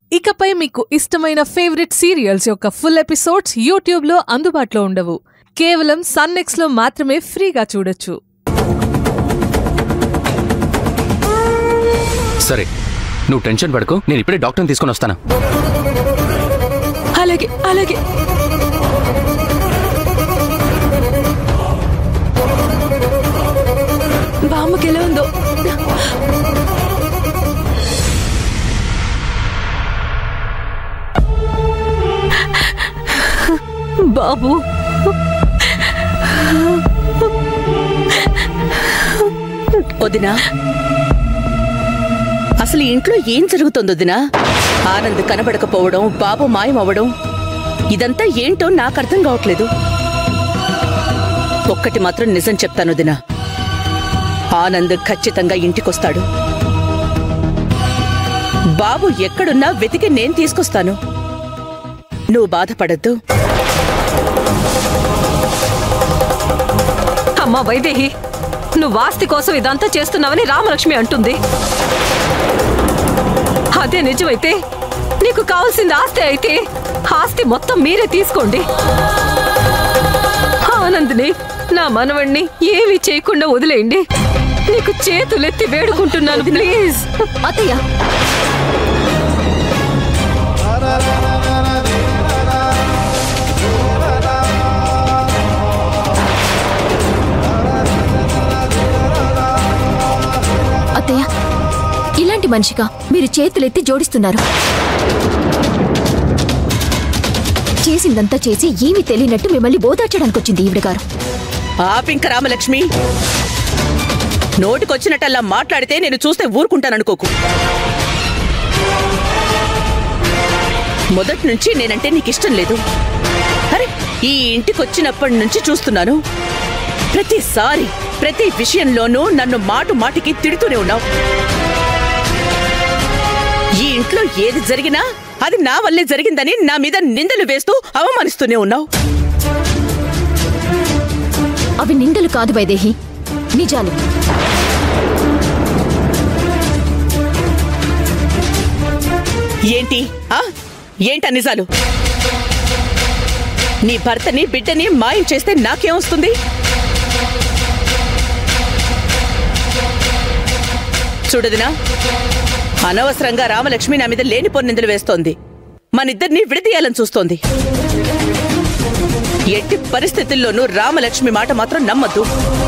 ఇకపై మీకు ఇష్టమైన ఫేవరెట్ సీరియల్స్ యొక్క ఫుల్ ఎపిసోడ్స్ యూట్యూబ్లో అందుబాటులో ఉండవు కేవలం సన్నెక్స్లో మాత్రమే ఫ్రీగా చూడొచ్చు సరే నువ్వు టెన్షన్ పడకు నేను ఇప్పుడే డాక్టర్ని తీసుకొని వస్తాను అలాగే అలాగే బామ్మకి ఎలా ఉందో బాబు వదినా అసలు ఈ ఇంట్లో ఏం జరుగుతుంది వదినా ఆనంద్ కనబడకపోవడం బాబు మాయమవ్వడం ఇదంతా ఏంటో నాకు అర్థం కావట్లేదు ఒక్కటి మాత్రం నిజం చెప్తాను వదినా ఆనంద్ ఖచ్చితంగా ఇంటికొస్తాడు బాబు ఎక్కడున్నా వెతికి నేను తీసుకొస్తాను నువ్వు బాధపడద్దు అమ్మా వైదేహి నువ్వు ఆస్తి కోసం ఇదంతా చేస్తున్నావని రామలక్ష్మి అంటుంది అదే నిజమైతే నీకు కావాల్సింది ఆస్తి అయితే ఆస్తి మొత్తం మీరే తీసుకోండి ఆనంద్ని నా మనవణ్ణి ఏమీ చేయకుండా వదిలేయండి నీకు చేతులెత్తి వేడుకుంటున్నాను ప్లీజ్ అత్తయ్య అత్తయ్య ఇలాంటి మనిషిగా మీరు చేతులెత్తి జోడిస్తున్నారు చేసిందంతా చేసి ఏమీ తెలియనట్టు మిమ్మల్ని బోదార్చడానికి వచ్చింది ఈవిడ గారు ఆపింక రామలక్ష్మి నోటికొచ్చినట్టల్లా మాట్లాడితే నేను చూస్తే ఊరుకుంటాననుకోకు మొదటి నుంచి నేనంటే నీకు ఇష్టం లేదు అరే ఈ ఇంటికొచ్చినప్పటి నుంచి చూస్తున్నాను ప్రతిసారి ప్రతి విషయంలోనూ నన్ను మాటు మాటికి తిడుతూనే ఉన్నావు ఈ ఇంట్లో ఏది జరిగినా అది నా వల్లే జరిగిందని నా మీద నిందలు వేస్తూ అవమానిస్తూనే ఉన్నావు అవి నిందలు కాదు వైదేహి నిజాలు ఏంటి ఆ ఏంట నిజాలు నీ భర్తని బిడ్డని మాయం చేస్తే నాకేం వస్తుంది చూడదినా అనవసరంగా రామలక్ష్మి నా మీద లేనిపోని నిందలు వేస్తోంది మనిద్దరిని విడదీయాలని చూస్తోంది ఎట్టి పరిస్థితుల్లోనూ రామలక్ష్మి మాట మాత్రం నమ్మద్దు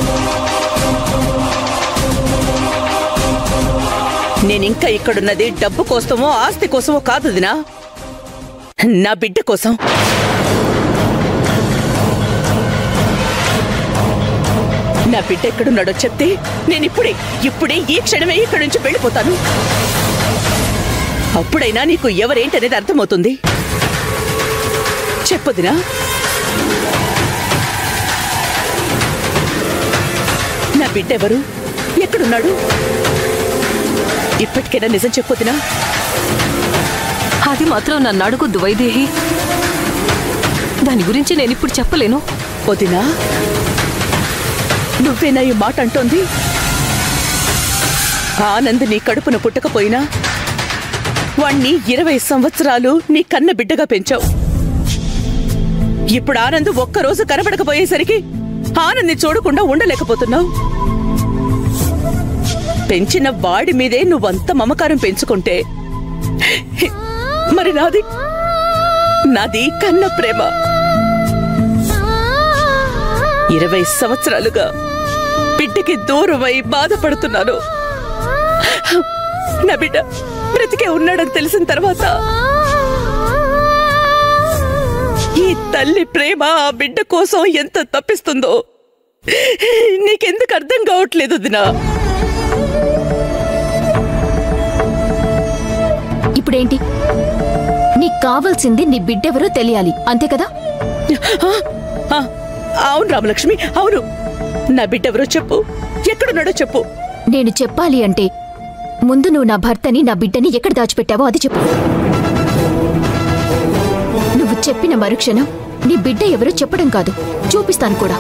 నేనింకా ఇక్కడున్నది డబ్బు కోసమో ఆస్తి కోసమో కాదు దినా నా బిడ్డ కోసం నా బిడ్డ ఎక్కడున్నాడో చెప్తే నేను ఇప్పుడే ఇప్పుడే ఈ క్షణమే ఇక్కడి నుంచి వెళ్ళిపోతాను అప్పుడైనా నీకు ఎవరేంటనేది అర్థమవుతుంది చెప్పొదినా నా బిడ్డ ఎవరు ఎక్కడున్నాడు ఇప్పటికైనా నిజం చెప్పొదినా అది మాత్రం నన్ను అడుగుద్దు వైదేహి దాని గురించి నేను ఇప్పుడు చెప్పలేను వదినా నువ్వేనా ఈ మాట అంటోంది ఆనంద్ నీ కడుపున పుట్టకపోయినా వాణ్ణి ఇరవై సంవత్సరాలు నీ కన్న బిడ్డగా పెంచావు ఇప్పుడు ఆనంద్ ఒక్కరోజు కనబడకపోయేసరికి ఆనంద్ని చూడకుండా ఉండలేకపోతున్నావు పెంచిన వాడి మీదే నువ్వంత మమకారం పెంచుకుంటే మరి నాది నాది కన్న ప్రేమ ఇరవై సంవత్సరాలుగా బిడ్డకి దూరమై బాధపడుతున్నాను నా బిడ్డ బ్రతికే ఉన్నాడని తెలిసిన తర్వాత ఈ తల్లి ప్రేమ ఆ బిడ్డ కోసం ఎంత తప్పిస్తుందో నీకెందుకు అర్థం కావట్లేదు దినా ఇప్పుడేంటి నీకు కావాల్సింది నీ బిడ్డెవరో తెలియాలి అంతే కదా ఆ, ఆ, అవును రామలక్ష్మి అవును నా బిడ్డ ఎవరో చెప్పు ఎక్కడున్నాడో చెప్పు నేను చెప్పాలి అంటే ముందు నువ్వు నా భర్తని నా బిడ్డని ఎక్కడ దాచిపెట్టావో అది చెప్పు నువ్వు చెప్పిన మరుక్షణం నీ బిడ్డ ఎవరో చెప్పడం కాదు చూపిస్తాను కూడా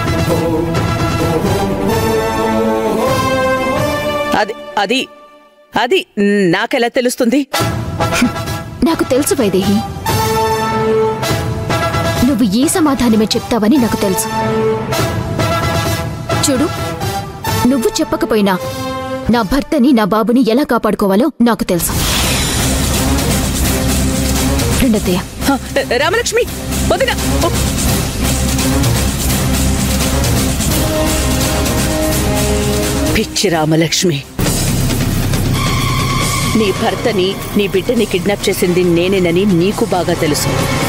అది అది అది నాకెలా తెలుస్తుంది నాకు తెలుసు వైదేహి నువ్వు ఏ సమాధానమే చెప్తావని నాకు తెలుసు చూడు నువ్వు చెప్పకపోయినా నా భర్తని నా బాబుని ఎలా కాపాడుకోవాలో నాకు తెలుసు రెండత్తయ్య హ, రామలక్ష్మి వదిన ఓ. పిచ్చి రామలక్ష్మి నీ భర్తని నీ బిడ్డని కిడ్నాప్ చేసింది నేనేనని నీకు బాగా తెలుసు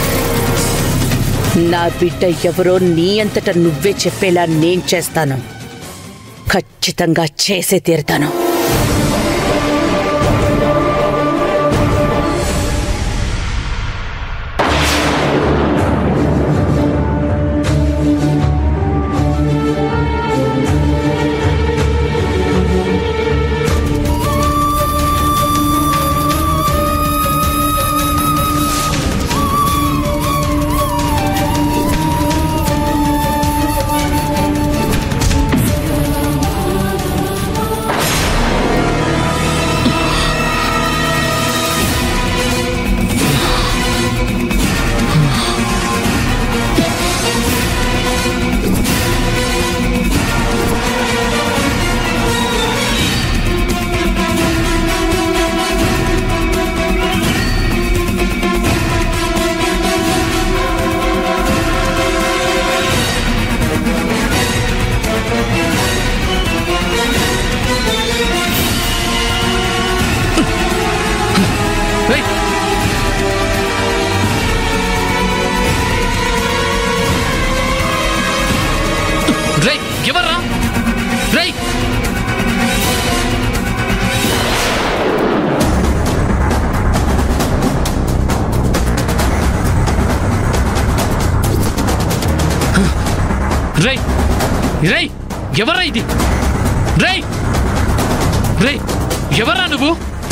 నా బిడ్డ ఎవరో నీ అంతట నువ్వే చెప్పేలా నేను చేస్తాను ఖచ్చితంగా చేసే తీరుతాను రేయ్! రేయ్ ఎవర్రా రేయ్ రేయ్ రేయ్ ఎవర్రా ఇది రేయ్ రేయ్ ఎవర్రా నువ్వు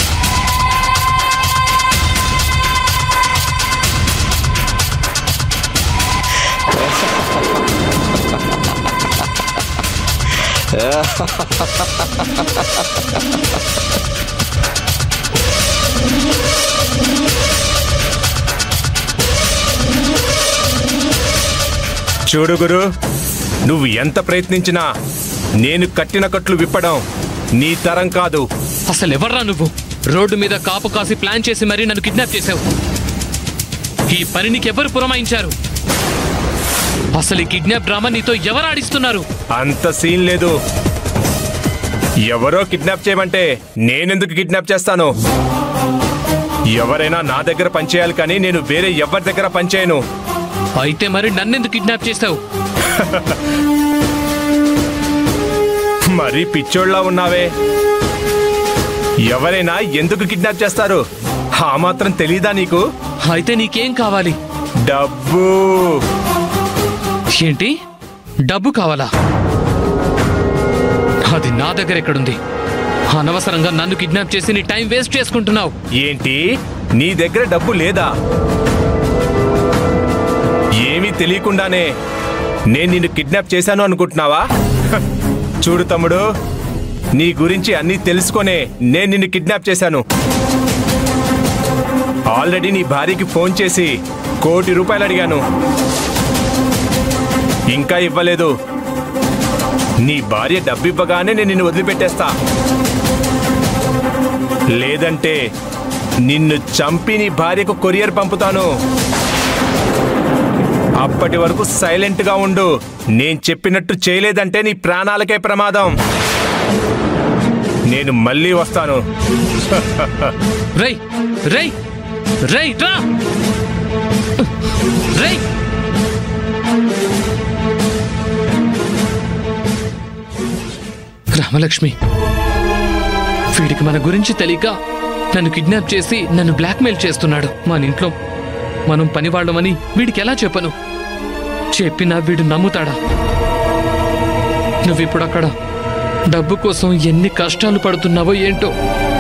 చూడు గురు నువ్వు ఎంత ప్రయత్నించినా నేను కట్టిన కట్లు విప్పడం నీ తరం కాదు అసలు ఎవర్రా నువ్వు రోడ్డు మీద కాపు కాసి ప్లాన్ చేసి మరీ నన్ను కిడ్నాప్ చేశావు ఈ పని నీకెవరు పురమాయించారు అసలు ఈ కిడ్నాప్ డ్రామా నీతో ఎవరు ఆడిస్తున్నారు అంత సీన్ లేదు ఎవరో కిడ్నాప్ చేయమంటే నేనెందుకు కిడ్నాప్ చేస్తాను ఎవరైనా నా దగ్గర పనిచేయాలి కానీ నేను వేరే ఎవరి దగ్గర పనిచేయను అయితే మరి నన్నెందుకు కిడ్నాప్ చేశావు మరీ పిచ్చోళ్ళ ఉన్నావే ఎవరైనా ఎందుకు కిడ్నాప్ చేస్తారు ఆ మాత్రం తెలీదా నీకు అయితే నీకేం కావాలి డబ్బు ఏంటి డబ్బు కావాలా అది నా దగ్గర ఎక్కడుంది అనవసరంగా నన్ను కిడ్నాప్ చేసి నీ టైం వేస్ట్ చేసుకుంటున్నావు ఏంటి నీ దగ్గర డబ్బు లేదా ఏమీ తెలియకుండానే నేను నిన్ను కిడ్నాప్ చేశాను అనుకుంటున్నావా హ, చూడు తమ్ముడు నీ గురించి అన్నీ తెలుసుకొనే నేను నిన్ను కిడ్నాప్ చేశాను ఆల్రెడీ నీ భార్యకి ఫోన్ చేసి కోటి రూపాయలు అడిగాను ఇంకా ఇవ్వలేదు నీ భార్య డబ్బు ఇవ్వగానే నేను నిన్ను వదిలిపెట్టేస్తా లేదంటే నిన్ను చంపి నీ భార్యకు కొరియర్ పంపుతాను అప్పటి వరకు సైలెంట్ గా ఉండు నేను చెప్పినట్టు చేయలేదంటే నీ ప్రాణాలకే ప్రమాదం నేను మళ్ళీ వస్తాను రేయ్ రేయ్ రేయ్ రా రేయ్ రామలక్ష్మి వీడికి మన గురించి తెలియక నన్ను కిడ్నాప్ చేసి నన్ను బ్లాక్మెయిల్ చేస్తున్నాడు మన ఇంట్లో మనం పనివాళ్ళమని వీడికి ఎలా చెప్పను చెప్పినా వీడు నమ్ముతాడా నువ్విప్పుడు అక్కడ డబ్బు కోసం ఎన్ని కష్టాలు పడుతున్నావో ఏంటో